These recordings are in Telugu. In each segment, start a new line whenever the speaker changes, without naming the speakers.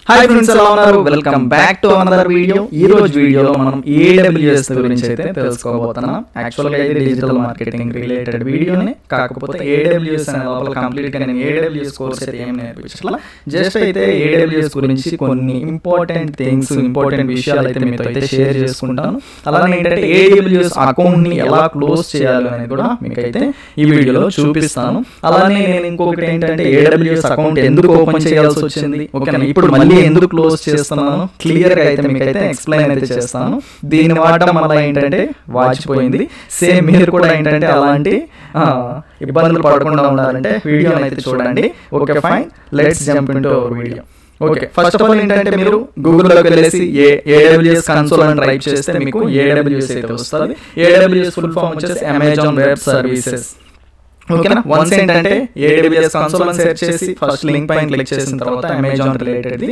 హాయ్ ఫ్రెండ్స్ ఎలా ఉన్నారు welcome back to another video ఈ రోజు వీడియోలో మనం ఏడబ్ల్యూఎస్ గురించి అయితే తెలుసుకోబోతున్నాం యాక్చువల్గా ఇది డిజిటల్ మార్కెటింగ్ రిలేటెడ్ వీడియోనే కాకపోతే ఏడబ్ల్యూఎస్ అనే లోపల కంప్లీట్గా నేను ఏడబ్ల్యూఎస్ కోర్స్ అయితే ఏం నేర్పించట్లా జస్ట్ అయితే ఏడబ్ల్యూఎస్ గురించి కొన్ని ఇంపార్టెంట్ థింగ్స్ ఇంపార్టెంట్ విషయాలు అయితే మీతో అయితే షేర్ చేసుకుంటాను అలానే ఏంటంటే ఏడబ్ల్యూఎస్ అకౌంట్ని ఎలా క్లోజ్ చేయాలి అనేది కూడా మీకైతే ఈ వీడియోలో చూపిస్తాను అలానే నేను ఇంకొకటి ఏంటంటే ఏడబ్ల్యూఎస్ అకౌంట్ ఎందుకు ఓపెన్ చేయాల్సి వచ్చింది ఓకేనా ఇప్పుడు మళ్ళీ ఎందుకు క్లోజ్ చేస్తున్నాను క్లియర్ గా అయితే మీకైతే ఎక్స్ప్లెయిన్ అయితే చేస్తాను దీని వాడటం వల్ల ఏంటంటే వాచిపోయింది సేమ్ మీరు కూడా ఏంటంటే అలాంటి ఆ, ఇబ్బందులు పడకుండా ఉండాలంటే వీడియోని అయితే చూడండి okay fine let's jump into our video okay first of all ఏంటంటే మీరు గూగుల్లోకి వెళ్ళేసి ఏ ఏడబ్ల్యూఎస్ కన్సోల్ అని టైప్ చేస్తే మీకు ఏడబ్ల్యూఎస్ అయితే వస్తుంది ఏడబ్ల్యూఎస్ ఫుల్ ఫామ్ వచ్చేసి అమెజాన్ వెబ్ సర్వీసెస్ ఓకేనా వన్స్ ఏంటంటే ఏడబ్ల్యూఎస్ కన్సోల్ అని సెర్చ్ చేసి ఫస్ట్ లింక్ పైన క్లిక్ చేసిన తర్వాత అమెజాన్ రిలేటెడ్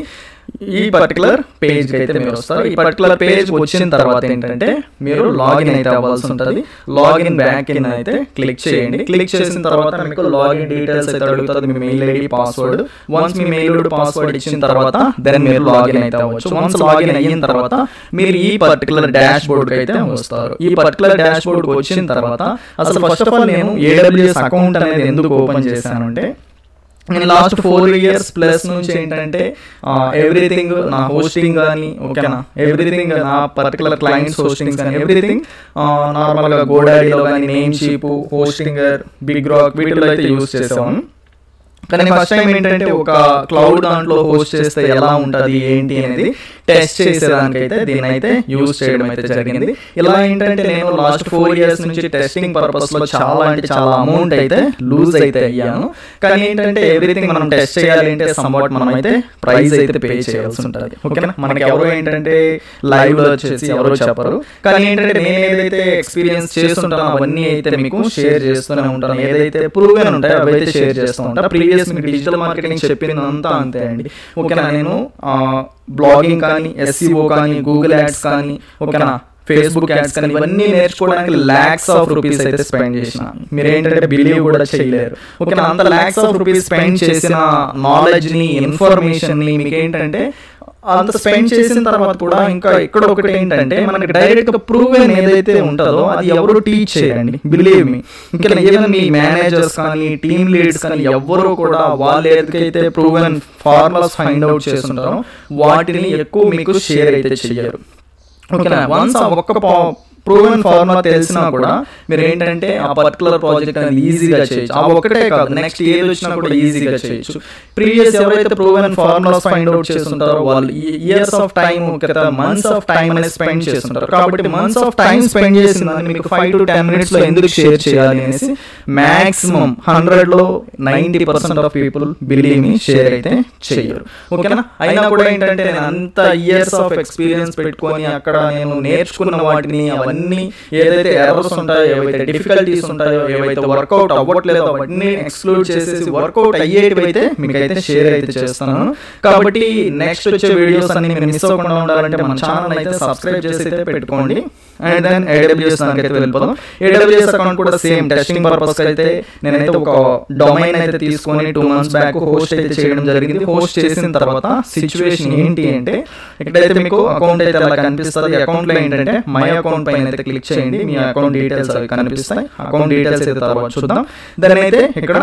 ఈ పర్టికులర్ పేజ్ అయితే మీరు వస్తారు ఈ పర్టికులర్ పేజ్ వచ్చిన తర్వాత ఏంటంటే మీరు లాగిన్ అయితే అవ్వాల్సి ఉంటుంది లాగిన్ బ్యాక్ ఇన్ అయితే క్లిక్ చేయండి క్లిక్ చేసిన తర్వాత మీకు లాగిన్ డీటెయిల్స్ అయితే అడుగుతుంది మీ మెయిల్ ఐడి పాస్వర్డ్ వన్స్ మీ మెయిల్ ఐడి పాస్వర్డ్ ఇచ్చిన తర్వాత దెన్ మీరు లాగిన్ అయితే అవ్వచ్చు వన్స్ లాగిన్ అయిన తర్వాత మీరు ఈ పర్టికులర్ డాష్ బోర్డ్ అయితే వస్తారు ఈ పర్టికులర్ డాష్ బోర్డ్ వచ్చిన తర్వాత అసలు ఫస్ట్ ఆఫ్ ఆల్ నేను ఏడబ్ల్యూఎస్ అకౌంట్ అనేది ఎందుకు ఓపెన్ చేశాను అంటే నేను లాస్ట్ ఫోర్ ఇయర్స్ ప్లస్ నుంచి ఏంటంటే ఎవ్రీథింగ్ నా హోస్టింగ్ కానీ ఓకేనా ఎవ్రీథింగ్ నా పర్టికులర్ క్లయింట్స్ హోస్టింగ్స్ కానీ ఎవ్రీథింగ్ నార్మల్గా గోడాడీలో కానీ Namecheap Hostinger BigRock వీటిలో అయితే యూస్ చేసాము కానీ ఫస్ట్ టైం ఏంటంటే ఒక క్లౌడ్ దాంట్లో హోస్ట్ చేస్తే ఎలా ఉంటుంది ఏంటి అనేది టెస్ట్ చేసేదానికైతే దీన్ని అయితే యూజ్ చేయడం అయితే జరిగింది ఇలా ఏంటంటే నేను లాస్ట్ ఫోర్ ఇయర్స్ నుంచి టెస్టింగ్ పర్పస్ లో చాలా అంటే చాలా అమౌంట్ అయితే లూజ్ అయితే అయ్యాను కానీ ఏంటంటే ఎవ్రీథింగ్ మనం టెస్ట్ చేయాలి అంటే సంవాట్ మనం అయితే ప్రైస్ అయితే పే చేయాల్సి ఉంటుంది ఓకేనా మనకి ఎవరో ఏంటంటే లైవ్ లో వచ్చేసి ఎవరో చెప్పరు కానీ ఏంటంటే నేను ఏదైతే ఎక్స్పీరియన్స్ చేస్తుంటానో అవన్నీ అయితే మీకు షేర్ చేస్తూనే ఉంటాను ఏదైతే ప్రూవెన్ ఉంటాయో అవి అయితే షేర్ చేస్తూ ఉంటాను ప్రీవియస్ మీకు డిజిటల్ మార్కెటింగ్ చెప్పిందంతా అంతే అండి ఓకేనా నేను బ్లాగింగ్ కానీ ఎస్సీఓ కానీ గూగుల్ యాడ్స్ కానీ ఓకేనా ఫేస్బుక్ యాడ్స్ కానీ ఇవన్నీ నేర్చుకోవడానికి ల్యాక్స్ ఆఫ్ రూపీస్ అయితే స్పెండ్ చేసిన మీరు ఏంటంటే బిలీవ్ కూడా చేయలేరు ఓకేనా అంత ల్యాక్స్ ఆఫ్ రూపీస్ స్పెండ్ చేసిన నాలెడ్జ్ని ఇన్ఫర్మేషన్ని మీకు ఏంటంటే అంత స్పెండ్ చేసిన తర్వాత కూడా ఇంకా ఇక్కడ ఒకటి ఏంటంటే మనకి డైరెక్ట్ గా ప్రూవెన్ ఏదైతే ఉంటుందో అది ఎవరు టీచ్ చేయండి బిలీవ్ మీ ఇంకా ఈవెన్ మీ మేనేజర్స్ కానీ టీమ్ లీడ్స్ కానీ ఎవరు కూడా వాళ్ళు ఏదైతే ప్రూవెన్ ఫార్ములాస్ ఫైండ్ అవుట్ చేస్తుంటారో వాటిని ఎక్కువ మీకు షేర్ అయితే చెయ్యరు ఓకేనా వన్స్ ఆ ఒక్క ప్రూవెన్ ఫార్ములా తెలిసినా కూడా మీరు ఏంటంటే ఆ పర్టికులర్ ప్రాజెక్ట్ అనేది ఈజీగా చేయొచ్చు ఆ ఒక్కటే కాదు నెక్స్ట్ ఏది వచ్చినా కూడా ఈజీగా చేయొచ్చు ప్రీవియస్ ఎవరైతే ప్రూవెన్ ఫార్ములాస్ ఫైండ్ అవుట్ చేస్తుంటారో వాళ్ళు years of time months of time అనేది స్పెండ్ చేస్తుంటారు కాబట్టి మంత్స్ ఆఫ్ టైం స్పెండ్ చేసిందని మీకు ఫైవ్ టు టెన్ మినిట్స్ లో ఎందుకు షేర్ చేయాలి అనేసి మాక్సిమం హండ్రెడ్ లో ninety percent of people believe మీ షేర్ అయితే చేయరు ఓకేనా అయినా కూడా ఏంటంటే నేను అంత ఇయర్స్ ఆఫ్ ఎక్స్పీరియన్స్ పెట్టుకొని అక్కడ నేను నేర్చుకున్న వాటిని అవన్నీ ఏదైతే ఎర్రర్స్ ఉంటాయో ఏవైతే డిఫికల్టీస్ ఉంటాయో ఏవైతే వర్కౌట్ అవ్వట్లేదో అవన్నీ ఎక్స్క్లూడ్ చేసేసి వర్కౌట్ అయ్యేటివి అయితే మీకైతే షేర్ అయితే చేస్తున్నాను కాబట్టి నెక్స్ట్ వచ్చే వీడియోస్ అన్ని మీరు మిస్ అవ్వకుండా ఉండాలంటే మన ఛానల్ అయితే సబ్స్క్రైబ్ చేసి అయితే పెట్టుకోండి అండ్ దెన్ ఏడబ్ల్యూఎస్ దానికి అయితే వెళ్ళిపోదాం ఏడబ్ల్యూఎస్ అకౌంట్ కూడా సేమ్ టెస్టింగ్ పర్పస్ అయితే నేనైతే ఒక డొమైన్ అయితే తీసుకొని టూ మంత్స్ బ్యాక్ హోస్ట్ అయితే చేయడం జరిగింది హోస్ట్ చేసిన తర్వాత సిచ్యువేషన్ ఏంటి అంటే ఇక్కడైతే మీకు అకౌంట్ అయితే అలా కనిపిస్తుంది అకౌంట్ లో ఏంటంటే మై అకౌంట్ పైన అయితే క్లిక్ చేయండి మీ అకౌంట్ డీటెయిల్స్ అవి కనిపిస్తాయి అకౌంట్ డీటెయిల్స్ అయితే తర్వాత చూద్దాం దాని అయితే ఇక్కడ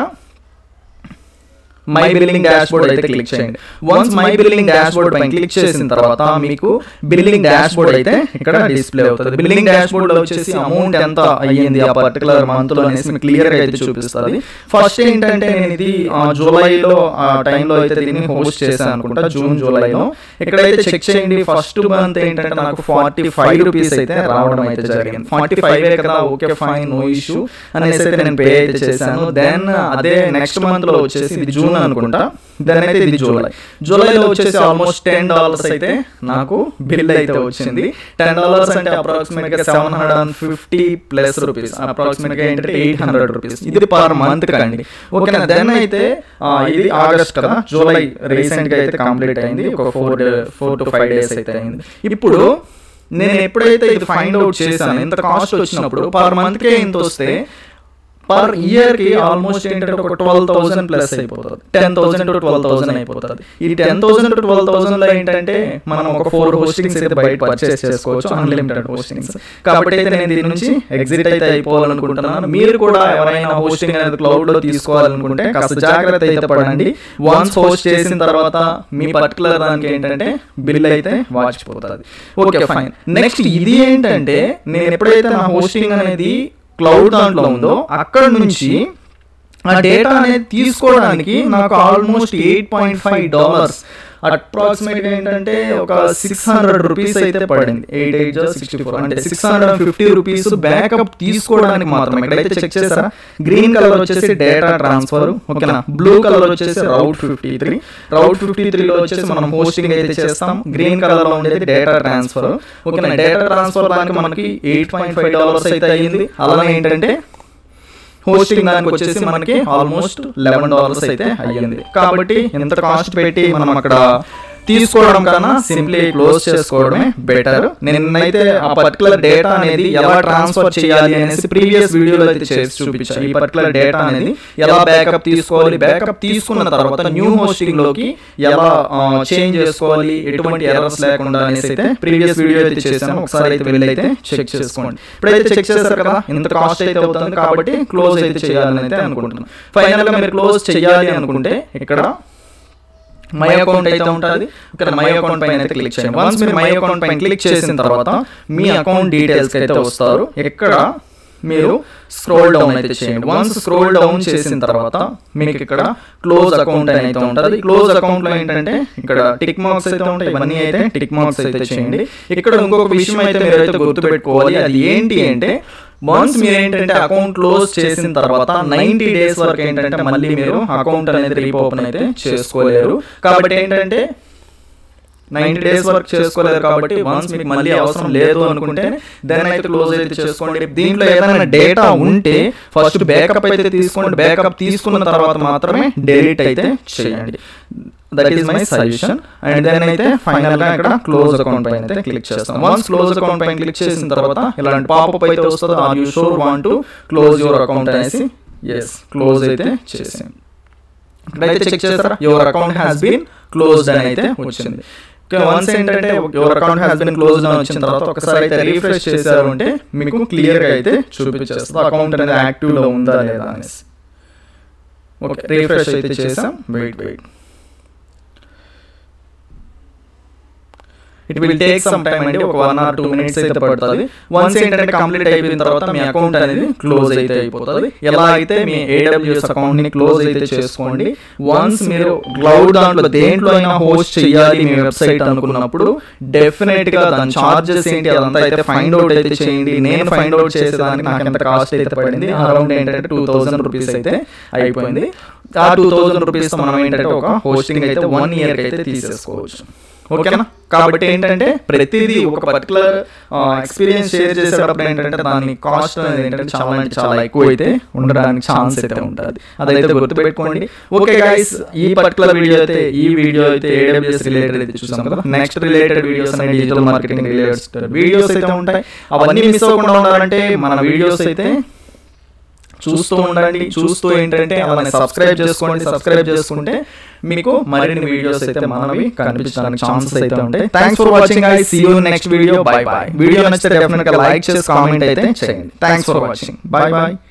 మై బిల్లింగ్ డాష్ బోర్డ్ అయితే క్లిక్ చేయండి once my billing dashboard పైన క్లిక్ చేసిన తర్వాత మీకు బిల్లింగ్ డాష్ బోర్డ్ అయితే ఇక్కడ డిస్ప్లే అవుతుంది బిల్లింగ్ డాష్ బోర్డ్ లో వచ్చేసి అమౌంట్ ఎంత అయ్యింది ఆ పర్టికులర్ మంత్ లో అనేసి మీకు క్లియర్ గా అయితే చూపిస్తుంది ఫస్ట్ ఏంటంటే నేను ఇది జూలైలో ఆ టైంలో అయితే దీన్ని హోస్ట్ చేశాను అనుకుంటా జూన్ జూలైలో ఇక్కడైతే చెక్ చేయండి ఫస్ట్ మంత్ ఏంటంటే నాకు ఫార్టీ ఫైవ్ రూపీస్ అయితే రావడం అయితే జరిగింది ఫార్టీ ఫైవ్ కదా ఓకే ఫైన్ నో ఇష్యూ అనేసి అయితే నేను పే అయితే చేశాను దెన్ అదే నెక్స్ట్ మంత్ లో వచ్చేసి ఇది జూన్ అనుకుంటా దాని అయితే ఇది జూలై జూలైలో వచ్చేసి ఆల్మోస్ట్ టెన్ డాలర్స్ అయితే నాకు బిల్ అయితే వచ్చింది టెన్ డాలర్స్ అంటే అప్రాక్సిమేట్ గా seven hundred and fifty plus rupees approximate గా ఏంటంటే ఎయిట్ హండ్రెడ్ రూపీస్ ఇది పర్ మంత్ కండి ఓకేనా దెన్ అయితే ఆ, ఇది ఆగస్ట్ కదా జూలై రీసెంట్ గా అయితే కంప్లీట్ అయింది ఒక four four to five days అయితే అయింది ఇప్పుడు నేను ఎప్పుడైతే ఇది ఫైండ్ అవుట్ చేశాను ఎంత కాస్ట్ వచ్చినప్పుడు పర్ మంత్ కే ఇంత వస్తే పర్ ఇయర్ కి ఆల్మోస్ట్ ఏంటంటే ఒక ట్వెల్వ్ థౌసండ్ ప్లస్ అయిపోతుంది ten thousand to twelve thousand అయిపోతుంది ఈ ten thousand to twelve thousand లో ఏంటంటే మనం ఒక ఫోర్ హోస్టింగ్స్ అయితే బయట పర్చేస్ చేసుకోవచ్చు అన్లిమిటెడ్ హోస్టింగ్స్ కాబట్టి అయితే నేను దీని నుంచి ఎగ్జిట్ అయితే అయిపోవాలనుకుంటున్నాను మీరు కూడా ఎవరైనా హోస్టింగ్ అనేది క్లౌడ్ లో తీసుకోవాలనుకుంటే కాస్త జాగ్రత్త అయితే పడండి వన్స్ హోస్ట్ చేసిన తర్వాత మీ పర్టికులర్ దానికి ఏంటంటే బిల్ అయితే వాచిపోతుంది ఓకే ఫైన్ నెక్స్ట్ ఇది ఏంటంటే నేను ఎప్పుడైతే నా హోస్టింగ్ అనేది క్లౌడ్ దాంట్లో ఉందో అక్కడ నుంచి ఆ డేటా అనేది తీసుకోవడానికి నాకు almost eight point five dollars approximate ఏంటంటే ఒక సిక్స్ హండ్రెడ్ రూపీస్ అయితే పడింది ఎయిట్ ఎయిట్ సిక్స్టీ ఫోర్ అంటే six hundred and fifty rupees backup తీసుకోవడానికి మాత్రం ఇక్కడైతే చెక్ చేస్తారా గ్రీన్ కలర్ వచ్చేసి డేటా ట్రాన్స్ఫర్ ఓకేనా బ్లూ కలర్ వచ్చేసి route fifty three route fifty త్రీలో వచ్చేసి మనం హోస్టింగ్ అయితే చేస్తాం గ్రీన్ కలర్ లో ఉండేది డేటా ట్రాన్స్ఫర్ ఓకేనా డేటా ట్రాన్స్ఫర్ దానికి మనకి ఎయిట్ పాయింట్ ఫైవ్ డాలర్స్ అయితే అయ్యింది అలానే ఏంటంటే హోస్టింగ్ దానికి వచ్చేసి మనకి ఆల్మోస్ట్ లెవెన్ డాలర్స్ అయితే అయ్యింది కాబట్టి ఎంత కాస్ట్ పెట్టి మనం అక్కడ తీసుకోవడం కన్నా సింప్లీ క్లోజ్ చేసుకోవడమే బెటర్ నేనైతే ఆ పర్టికులర్ డేటా అనేది ఎలా ట్రాన్స్ఫర్ చేయాలి అనేసి ప్రీవియస్ వీడియోలో అయితే చేసి చూపించాను ఈ పర్టికులర్ డేటా అనేది ఎలా బ్యాకప్ తీసుకోవాలి బ్యాకప్ తీసుకున్న తర్వాత న్యూ హోస్టింగ్ లోకి ఎలా చేంజ్ చేసుకోవాలి ఎటువంటి ఎర్రర్స్ లేకుండా అనేసి అయితే ప్రీవియస్ వీడియో అయితే చేశాను ఒకసారి అయితే వెళ్ళి అయితే చెక్ చేసుకోండి ఇప్పుడైతే చెక్ చేశారు కదా ఇంత కాస్ట్ అయితే అవుతుంది కాబట్టి క్లోజ్ అయితే చేయాలని అయితే అనుకుంటున్నాను ఫైనల్ గా మీరు క్లోజ్ చేయాలి అనుకుంటే ఇక్కడ మై అకౌంట్ అయితే ఉంటుంది ఇక్కడ మై అకౌంట్ పైన అయితే క్లిక్ చేయండి వన్స్ మీరు మై అకౌంట్ పైన క్లిక్ చేసిన తర్వాత మీ అకౌంట్ డీటెయిల్స్ అయితే వస్తారు ఇక్కడ మీరు స్క్రోల్ డౌన్ అయితే చేయండి వన్స్ స్క్రోల్ డౌన్ చేసిన తర్వాత మీకు ఇక్కడ క్లోజ్ అకౌంట్ అని అయితే ఉంటుంది క్లోజ్ అకౌంట్ లో ఏంటంటే ఇక్కడ టిక్ మార్క్స్ అయితే ఉంటాయి ఇవన్నీ అయితే టిక్ మార్క్స్ అయితే చేయండి ఇక్కడ ఇంకొక విషయం అయితే మీరు అయితే గుర్తుపెట్టుకోవాలి అది ఏంటి అంటే వన్స్ మీరు ఏంటంటే అకౌంట్ క్లోజ్ చేసిన తర్వాత నైన్టీ డేస్ వరకు ఏంటంటే మళ్ళీ మీరు అకౌంట్ అనేది రీఓపెన్ అయితే చేసుకోలేరు కాబట్టి ఏంటంటే నైన్టీ డేస్ వర్క్ చేసుకోలేరు కాబట్టి వన్స్ మీకు మళ్ళీ అవసరం లేదు అనుకుంటే దెన్ అయితే క్లోజ్ అయితే చేసుకోండి దీంట్లో ఏదైనా డేటా ఉంటే ఫస్ట్ బ్యాకప్ అయితే తీసుకోండి బ్యాకప్ తీసుకున్న తర్వాత మాత్రమే డెలీట్ అయితే చేయండి that is my suggestion and then అయితే ఫైనల్ గా ఇక్కడ క్లోజ్ అకౌంట్ పైన అయితే క్లిక్ చేస్తాం వన్స్ క్లోజ్ అకౌంట్ పైన క్లిక్ చేసిన తర్వాత ఇలాంటి పాపప్ అయితే వస్తుంది are you sure want to close your account అనేసి ఎస్ క్లోజ్ అయితే చేసాం ఇక్కడైతే చెక్ చేస్తారా your account has been closed అని అయితే వచ్చింది వన్స్ ఏంటంటే your account has been close అని వచ్చిన తర్వాత ఒకసారి అయితే రీఫ్రెష్ చేశారు అంటే మీకు క్లియర్ గా అయితే చూపించేస్తుంది అకౌంట్ అనేది యాక్టివ్ లో ఉందా లేదా అనేసి ఓకే రీఫ్రెష్ అయితే చేసాం wait wait it will take some time అండి ఒక వన్ ఆర్ టూ మినిట్స్ అయితే పడుతుంది వన్స్ ఏంటంటే కంప్లీట్ అయిపోయిన తర్వాత మీ అకౌంట్ అనేది క్లోజ్ అయితే అయిపోతుంది ఎలా అయితే మీ ఏడబ్ల్యూఎస్ అకౌంట్ ని క్లోజ్ అయితే చేసుకోండి వన్స్ మీరు క్లౌడ్ దాంట్లో దేంట్లో అయినా హోస్ట్ చేయాలి మీ వెబ్సైట్ అనుకున్నప్పుడు డెఫినెట్ గా దాని చార్జెస్ ఏంటి అదంతా అయితే ఫైండ్ అవుట్ అయితే చేయండి నేను ఫైండ్ అవుట్ చేసేదానికి నాకు ఎంత కాస్ట్ అయితే పడింది అరౌండ్ ఏంటంటే టూ థౌసండ్ రూపీస్ అయితే అయిపోయింది ఆ టూ థౌసండ్ రూపీస్ మనం ఏంటంటే ఒక హోస్టింగ్ అయితే వన్ ఇయర్ అయితే తీసేసుకోవచ్చు ఓకేనా కాబట్టి ఏంటంటే ప్రతిదీ ఒక పర్టికులర్ ఎక్స్పీరియన్స్ షేర్ చేసేటప్పుడు ఏంటంటే దాని కాస్ట్ అనేది ఏంటంటే చాలా అంటే చాలా ఎక్కువ అయితే ఉండడానికి ఛాన్స్ అయితే ఉంటుంది అదైతే గుర్తుపెట్టుకోండి ఓకే గైస్ ఈ పర్టికులర్ వీడియో అయితే ఈ వీడియో అయితే ఏడబ్ల్యూఎస్ రిలేటెడ్ అయితే చూసాం కదా నెక్స్ట్ రిలేటెడ్ వీడియోస్ అనేవి డిజిటల్ మార్కెటింగ్ రిలేటెడ్ వీడియోస్ అయితే ఉంటాయి అవన్నీ మిస్ అవ్వకుండా ఉండాలంటే మన వీడియోస్ అయితే చూస్తూ ఉండండి చూస్తూ ఏంటంటే అలానే సబ్స్క్రైబ్ చేసుకోండి సబ్స్క్రైబ్ చేసుకుంటే మీకు మరిన్ని వీడియోస్ అయితే మనవి కనిపించడానికి ఛాన్సెస్ అయితే ఉంటాయి thanks for watching I see you next video bye bye video నచ్చితే డెఫినెట్ గా లైక్ చేసి కామెంట్ అయితే చేయండి thanks for watching bye bye